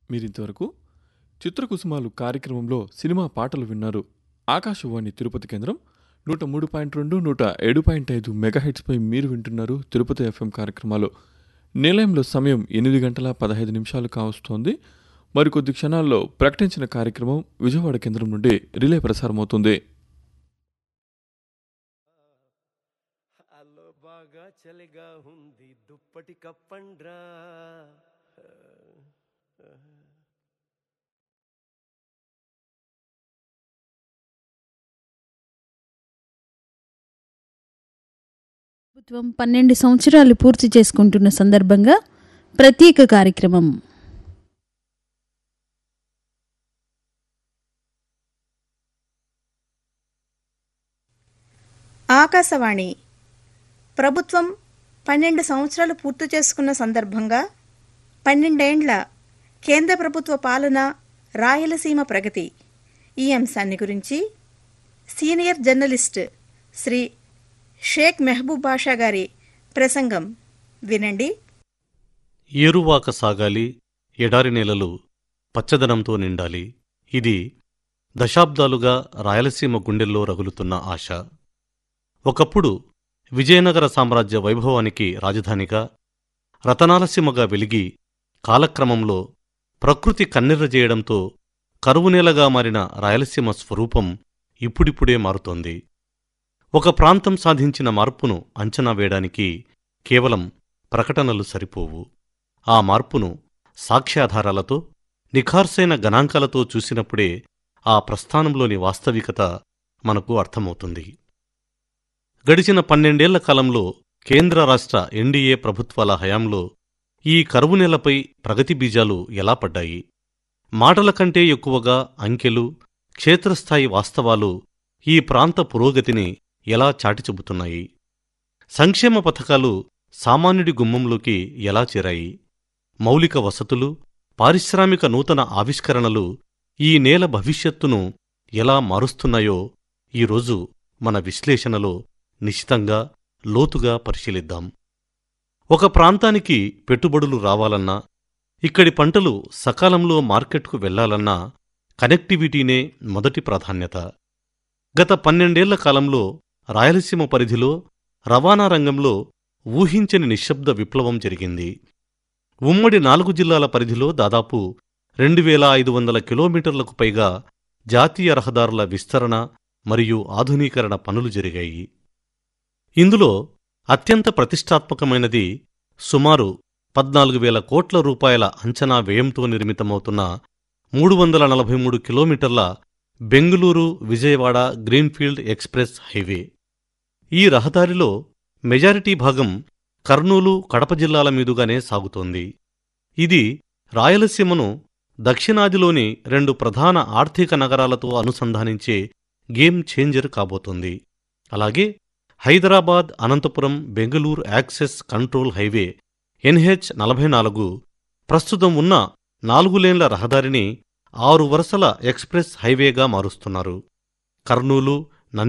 మీరింతవరకు చిత్రకుసుమాలు కార్యక్రమంలో సినిమా పాటలు విన్నారు ఆకాశవాణి తిరుపతి కేంద్రం నూట మూడు పాయింట్ రెండు నూట ఏడు పాయింట్ ఐదు మెగాహెట్స్పై మీరు వింటున్నారు తిరుపతి ఎఫ్ఎం కార్యక్రమాలు నిలయంలో సమయం ఎనిమిది గంటల పదహైదు నిమిషాలు కావస్తోంది మరికొద్ది క్షణాల్లో ప్రకటించిన కార్యక్రమం విజయవాడ కేంద్రం నుండి రిలే ప్రసారమవుతుంది అల్లో బాగా చలిగా ఉంది దుప్పటి కప్పండ్రా ప్రభుత్వం పన్నెండు సంవత్సరాలు పూర్తి చేసుకుంటున్న సందర్భంగా ప్రత్యేక కార్యక్రమం ఆకాశవాణి ప్రభుత్వం పన్నెండు సంవత్సరాలు పూర్తి చేసుకున్న సందర్భంగా పన్నెండేండ్ల కేంద్ర ప్రభుత్వ పాలన రాయలసీమ ప్రగతి ఈ అంశాన్ని గురించి సీనియర్ జర్నలిస్ట్ శ్రీ షేక్ మెహబూబ్ బాషా గారి ప్రసంగం వినండి ఏరువాక సాగాలి ఎడారి నేలలు పచ్చదనంతో నిండాలి ఇది దశాబ్దాలుగా రాయలసీమ గుండెల్లో రగులుతున్న ఆశ ఒకప్పుడు విజయనగర సామ్రాజ్య వైభవానికి రాజధానిగా రతనాలసీమగా వెలిగి కాలక్రమంలో ప్రకృతి కన్నెర్రజేయడంతో కరువునేలగా మారిన రాయలసీమ స్వరూపం ఇప్పుడిప్పుడే మారుతోంది ఒక ప్రాంతం సాధించిన మార్పును అంచనా వేయడానికి కేవలం ప్రకటనలు సరిపోవు ఆ మార్పును సాక్ష్యాధారాలతో నిఖార్సైన గణాంకాలతో చూసినప్పుడే ఆ ప్రస్థానంలోని వాస్తవికత మనకు అర్థమవుతుంది గడిచిన పన్నెండేళ్ల కాలంలో కేంద్ర రాష్ట్ర ఎన్డీఏ ప్రభుత్వాల హయాంలో ఈ కరువు నెలపై ప్రగతి బీజాలు ఎలా పడ్డాయి మాటల కంటే ఎక్కువగా అంకెలు క్షేత్రస్థాయి వాస్తవాలు ఈ ప్రాంత పురోగతిని ఎలా చాటి చెబుతున్నాయి సంక్షేమ పథకాలు సామాన్యుడి గుమ్మంలోకి ఎలా చేరాయి మౌలిక వసతులు పారిశ్రామిక నూతన ఆవిష్కరణలు ఈ నేల భవిష్యత్తును ఎలా మారుస్తున్నాయో ఈరోజు మన విశ్లేషణలో నిశితంగా లోతుగా పరిశీలిద్దాం ఒక ప్రాంతానికి పెట్టుబడులు రావాలన్నా ఇక్కడి పంటలు సకాలంలో మార్కెట్కు వెళ్లాలన్నా కనెక్టివిటీనే మొదటి ప్రాధాన్యత గత పన్నెండేళ్ల కాలంలో రాయలసీమ పరిధిలో రవాణా రంగంలో ఊహించని నిశ్శబ్ద విప్లవం జరిగింది ఉమ్మడి నాలుగు జిల్లాల పరిధిలో దాదాపు రెండు వేల ఐదు వందల కిలోమీటర్లకు పైగా జాతీయ రహదారుల విస్తరణ మరియు ఆధునీకరణ పనులు జరిగాయి ఇందులో అత్యంత ప్రతిష్టాత్మకమైనది సుమారు పద్నాలుగు వేల కోట్ల రూపాయల అంచనా వ్యయంతో నిర్మితమవుతున్న మూడు వందల నలభై మూడు కిలోమీటర్ల Bengaluru Vijayawada greenfield express highway ఈ రహదారిలో మెజారిటీ భాగం కర్నూలు కడప జిల్లాల మీదుగానే సాగుతోంది ఇది రాయలసీమను దక్షిణాదిలోని రెండు ప్రధాన ఆర్థిక నగరాలతో అనుసంధానించే గేమ్ ఛేంజర్ కాబోతోంది అలాగే Hyderabad Anantapur Bengaluru access control highway NH నలభై నాలుగు ప్రస్తుతం ఉన్న నాలుగు లేన్ల రహదారిని ఆరు వరుసల ఎక్స్ప్రెస్ హైవేగా మారుస్తున్నారు కర్నూలు